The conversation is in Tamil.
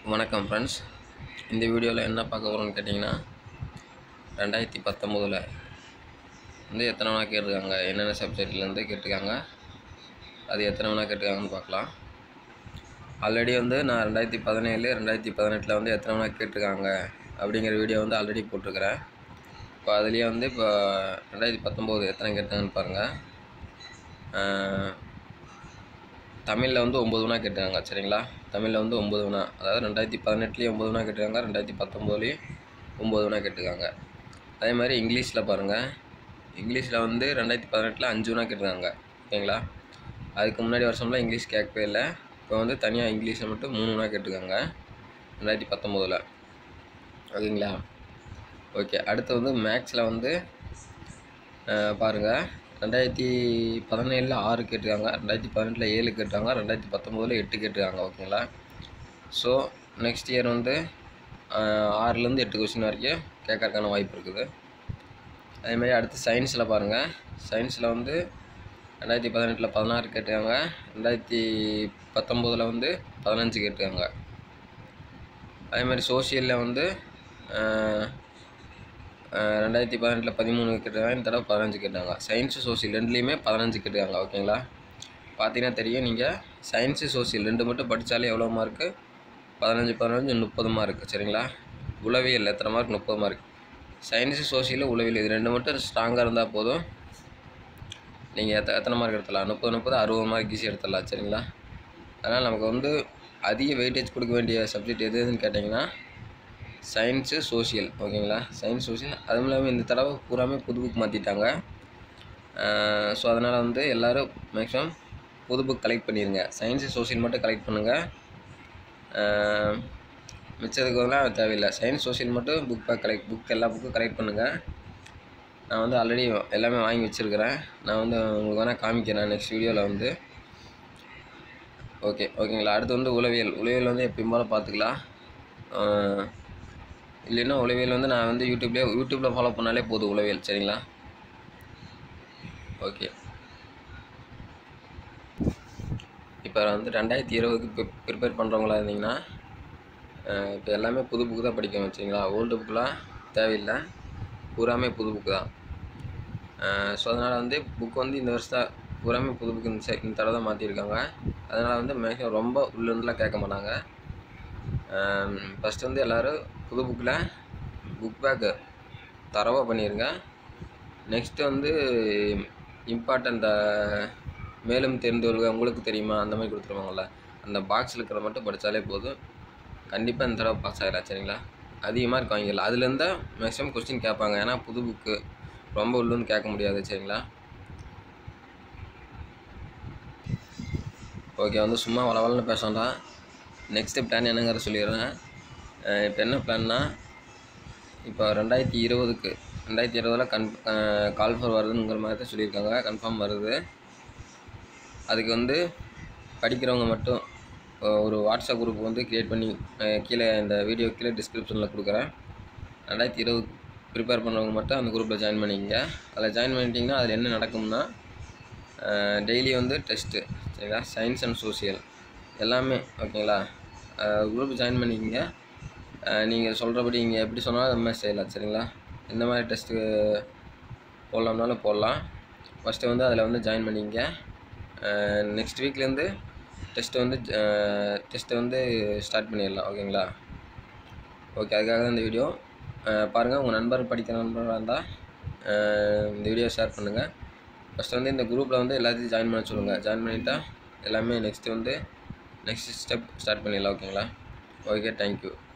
வணக்கம் ஃப்ரெண்ட்ஸ் இந்த வீடியோவில் என்ன பார்க்க போகிறோம்னு கேட்டிங்கன்னா ரெண்டாயிரத்தி பத்தொம்போதில் வந்து எத்தனை வேணா கேட்டிருக்காங்க என்னென்ன சப்ஜெக்ட்லேருந்து கேட்டிருக்காங்க அது எத்தனை வேணா கேட்டிருக்காங்கன்னு பார்க்கலாம் ஆல்ரெடி வந்து நான் ரெண்டாயிரத்தி பதினேழு ரெண்டாயிரத்தி பதினெட்டில் வந்து எத்தனை வேணா கேட்டிருக்காங்க அப்படிங்கிற வீடியோ வந்து ஆல்ரெடி போட்டிருக்கிறேன் இப்போ அதுலேயே வந்து இப்போ ரெண்டாயிரத்தி பத்தொம்போது எத்தனை கேட்டாங்கன்னு பாருங்கள் தமிழில் வந்து ஒம்பது வினா கேட்டாங்க சரிங்களா தமிழில் வந்து ஒம்பது வினா அதாவது ரெண்டாயிரத்தி பதினெட்டுலேயும் ஒம்பது வினா கேட்டிருக்காங்க ரெண்டாயிரத்தி பத்தொம்போதுலேயும் ஒம்பது வினா கேட்டிருக்காங்க அதே மாதிரி இங்கிலீஷில் பாருங்கள் இங்கிலீஷில் வந்து ரெண்டாயிரத்தி பதினெட்டில் அஞ்சு வினா கேட்டிருக்காங்க ஓகேங்களா அதுக்கு முன்னாடி வருஷம்லாம் இங்கிலீஷ் கேட்கவே இல்லை இப்போ வந்து தனியாக இங்கிலீஷில் மட்டும் மூணு வினா கேட்டிருக்காங்க ரெண்டாயிரத்தி பத்தொம்போதில் ஓகேங்களா ஓகே அடுத்து வந்து மேக்ஸில் வந்து பாருங்கள் ரெண்டாயிரத்தி பதினேழில் ஆறு கேட்டிருக்காங்க ரெண்டாயிரத்தி பதினெட்டில் ஏழு கேட்டாங்க ரெண்டாயிரத்தி பத்தொம்போதில் எட்டு கேட்டிருக்காங்க ஓகேங்களா ஸோ நெக்ஸ்ட் இயர் வந்து ஆறுலேருந்து எட்டு கொஸ்டின் வரைக்கும் கேட்கறதுக்கான வாய்ப்பு இருக்குது அதேமாதிரி அடுத்து சயின்ஸில் பாருங்கள் சயின்ஸில் வந்து ரெண்டாயிரத்தி பதினெட்டில் பதினாறு கேட்டிருக்காங்க ரெண்டாயிரத்தி பத்தொம்போதில் வந்து பதினஞ்சு கேட்டிருக்காங்க அதே மாதிரி சோஷியலில் வந்து ரெண்டாயிரத்தி பதினெட்டில் பதிமூணு கேட்டிருக்காங்க இந்த தடவை பதினஞ்சு கேட்டாங்க சயின்ஸு சோசியல் ரெண்டுலேயுமே பதினஞ்சு கேட்டிருக்காங்க ஓகேங்களா பார்த்தீங்கன்னா தெரியும் நீங்கள் சயின்ஸு சோசியல் ரெண்டு மட்டும் படித்தாலே எவ்வளோ மார்க்கு பதினஞ்சு பதினஞ்சு முப்பது மார்க் சரிங்களா உளவியல் எத்தனை மார்க் முப்பது மார்க் சயின்ஸு சோசியல் உளவியல் இது ரெண்டு மட்டும் ஸ்ட்ராங்காக இருந்தால் போதும் நீங்கள் எத்த எத்தனை மார்க் எடுத்துடலாம் முப்பது முப்பது அறுபது மார்க் ஈஸி எடுத்துடலாம் சரிங்களா அதனால் நமக்கு வந்து அதிக வெயிட்டேஜ் கொடுக்க வேண்டிய சப்ஜெக்ட் எது எதுன்னு கேட்டிங்கன்னா சயின்ஸு சோஷியல் ஓகேங்களா சயின்ஸ் சோஷியல் அதுவும் இல்லாமல் இந்த தடவை பூராமே புது புக் மாற்றிட்டாங்க ஸோ அதனால் வந்து எல்லோரும் மேக்ஸிமம் புது புக் கலெக்ட் பண்ணிடுங்க சயின்ஸு சோஷியல் மட்டும் கலெக்ட் பண்ணுங்கள் மிச்சத்துக்கு வந்து தேவையில்லை சயின்ஸ் சோஷியல் மட்டும் புக் பேக் கலெக்ட் புக் எல்லா புக்கும் கலெக்ட் பண்ணுங்கள் நான் வந்து ஆல்ரெடி எல்லாமே வாங்கி வச்சுருக்கிறேன் நான் வந்து உங்களுக்கு வேணால் காமிக்கிறேன் நெக்ஸ்ட் வீடியோவில் வந்து ஓகே ஓகேங்களா அடுத்து வந்து உளவியல் உளவியல் வந்து எப்பயும் போல் பார்த்துக்கலாம் இல்லைன்னா உளவியல் வந்து நான் வந்து யூடியூப்லேயே யூடியூப்பில் ஃபாலோ பண்ணாலே போதும் உளவியல் சரிங்களா ஓகே இப்போ வந்து ரெண்டாயிரத்தி இருபதுக்கு ப்ரிப்பேர் பண்ணுறவங்களா இருந்தீங்கன்னா இப்போ எல்லாமே புது புக்கு தான் படிக்கணும் வச்சிங்களா ஓல்டு புக்கெலாம் தேவையில்லை பூராமே புது புக்கு தான் ஸோ அதனால் வந்து புக் வந்து இந்த வருஷம் பூராமே புது புக்கு இந்த இந்த தடவை தான் மாற்றிருக்காங்க அதனால் வந்து மேக்ஸிமம் ரொம்ப உள்ளேருந்துலாம் கேட்க மாட்டாங்க ஃபஸ்ட்டு வந்து எல்லோரும் புது புக்கில் புக் பேக்கு தரவாக பண்ணிடுங்க நெக்ஸ்ட்டு வந்து இம்பார்ட்டண்ட் மேலும் தெரிந்து கொள்க உங்களுக்கு தெரியுமா அந்த மாதிரி கொடுத்துருவாங்கள்ல அந்த பாக்ஸில் இருக்கிறத மட்டும் படித்தாலே போதும் கண்டிப்பாக இந்த தடவை பாஸ் ஆகிடலாம் சரிங்களா அதிகமாக இருக்கு வாங்கிடலாம் அதுலேருந்து மேக்ஸிமம் கொஸ்டின் கேட்பாங்க ஏன்னா புது புக்கு ரொம்ப உள்ளுன்னு கேட்க முடியாது சரிங்களா ஓகே வந்து சும்மா வளவலன்னு பேசண்டா நெக்ஸ்ட்டு பிளான் என்னங்கிற சொல்லிடுறேன் இப்போ என்ன பிளான்னா இப்போ ரெண்டாயிரத்தி இருபதுக்கு ரெண்டாயிரத்தி இருபதில் கன் கால்ஃபர் வருதுங்கிற மாதிரி தான் சொல்லியிருக்காங்க கன்ஃபார்ம் வருது அதுக்கு வந்து படிக்கிறவங்க மட்டும் ஒரு வாட்ஸ்அப் குரூப் வந்து க்ரியேட் பண்ணி கீழே இந்த வீடியோ கீழே டிஸ்கிரிப்ஷனில் கொடுக்குறேன் ரெண்டாயிரத்தி இருபது ப்ரிப்பேர் பண்ணுறவங்க மட்டும் அந்த குரூப்பில் ஜாயின் பண்ணிக்கங்க அதில் ஜாயின் பண்ணிட்டீங்கன்னா அதில் என்ன நடக்கும்னா டெய்லி வந்து டெஸ்ட்டு சரிங்களா சயின்ஸ் அண்ட் சோசியல் எல்லாமே ஓகேங்களா குரூப் ஜாயின் பண்ணிக்கங்க நீங்கள் சொல்கிறபடி இங்கே எப்படி சொன்னாலும் அது மாதிரி செய்யலாம் சரிங்களா எந்த மாதிரி டெஸ்ட்டு போடலாம்னாலும் போடலாம் ஃபஸ்ட்டு வந்து அதில் வந்து ஜாயின் பண்ணிக்கங்க நெக்ஸ்ட் வீக்லேருந்து டெஸ்ட்டு வந்து டெஸ்ட்டை வந்து ஸ்டார்ட் பண்ணிடலாம் ஓகேங்களா ஓகே அதுக்காக தான் இந்த வீடியோ பாருங்கள் உங்கள் நண்பர் படிக்கிற நண்பராக இருந்தால் இந்த வீடியோ ஷேர் பண்ணுங்கள் ஃபஸ்ட்டு வந்து இந்த குரூப்பில் வந்து எல்லாத்தையும் ஜாயின் பண்ண சொல்லுங்கள் ஜாயின் பண்ணிவிட்டா எல்லாமே நெக்ஸ்ட்டு வந்து நெக்ஸ்ட் ஸ்டெப் ஸ்டார்ட் பண்ணிடலாம் ஓகேங்களா ஓகே தேங்க்யூ